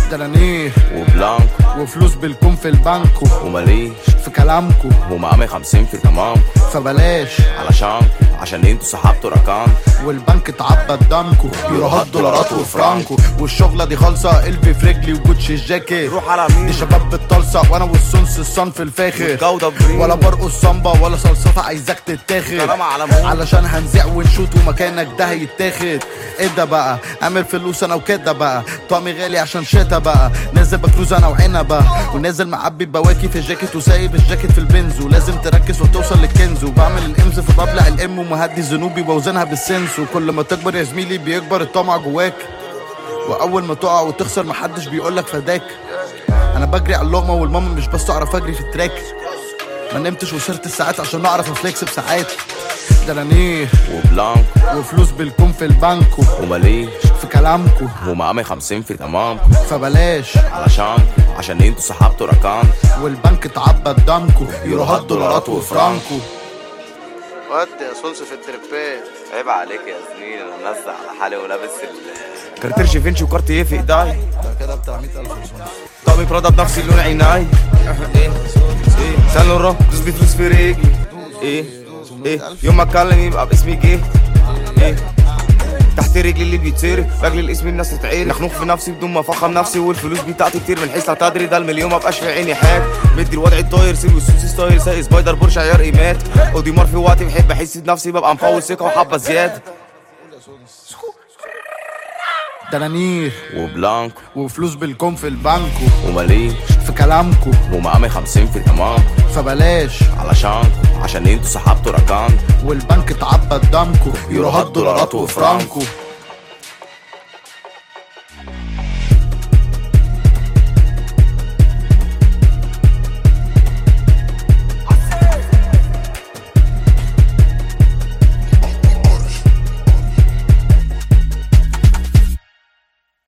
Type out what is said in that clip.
دنانير وبلانكو وفلوس بالكم في البنكو وماليش في كلامكو ومعامل خمسين في تمام فبلاش علشان عشان انتوا سحبتوا رقم والبنك اتعبى دمكو يوروهات دولارات وفرانكو والشغله دي خالصه قلبي في رجلي وجوتشي الجاكيت روح على مين دي شباب بالطلسه وانا والسونس الصنف الفاخر جودة بريم ولا برقص صنبا ولا صلصفة عايزاك تتاخد كلام على مين علشان هنزيع ونشوت ومكانك ده هيتاخد ايه ده بقى اعمل فلوس انا وكده بقى طعمي غالي عشان شتا بقى نازل بكروز انا وعنبة ونازل معبي بواكي في الجاكيت وسايب الجاكيت في البنز ولازم تركز وتوصل للكنز وبعمل الامز فببلع الام ومهدي ذنوبي بوزنها بالسنس وكل ما تكبر يا زميلي بيكبر الطمع جواك واول ما تقع وتخسر محدش بيقولك فداك انا بجري على اللقمه والماما مش بس اعرف اجري في التراك ما نمتش وصرت الساعات عشان اعرف افليكس بساعات دنانير وبلانكو وفلوس بالكم في البنكو وماليش في كلامكو ومعامل خمسين في تمام فبلاش علشان عشان انتوا سحبتوا رقم والبنك اتعبى دمكو يوروهات دولارات وفرانكو ودي يا صنص في التربات عيب عليك يا زميلي انا منزع على حالي ولابس ال كارتير جيفينشي وكارتيه في ايدي ده كده بتاع 100000 صنص طقمي برادا بنفس لون عيناي ايه ايه سان لوران دوس بي فلوس في رجلي ايه ايه يوم ما اتكلم يبقى باسمي جه ايه تحت رجلي اللي بيتسرق رجل الاسم الناس تتعرف مخنوق في نفسي بدون ما افخم نفسي والفلوس بتاعتي كتير من حيث لا تدري ده المليون ما بقاش في عيني حاجه مدي الوضع الطاير سير والسوسي ستايل سايق سبايدر بورش عيار ايمات اوديمار في وقتي بحب احس بنفسي ببقى مفوت ثقه وحبه زياده دنانير وبلانكو وفلوس بالكم في البنكو وماليش في كلامكو ومعامل خمسين في تمام فبلاش علشان عشان انتوا سحبتوا رقم والبنك اتعبى دمكو يوروهات دولارات وفرانكو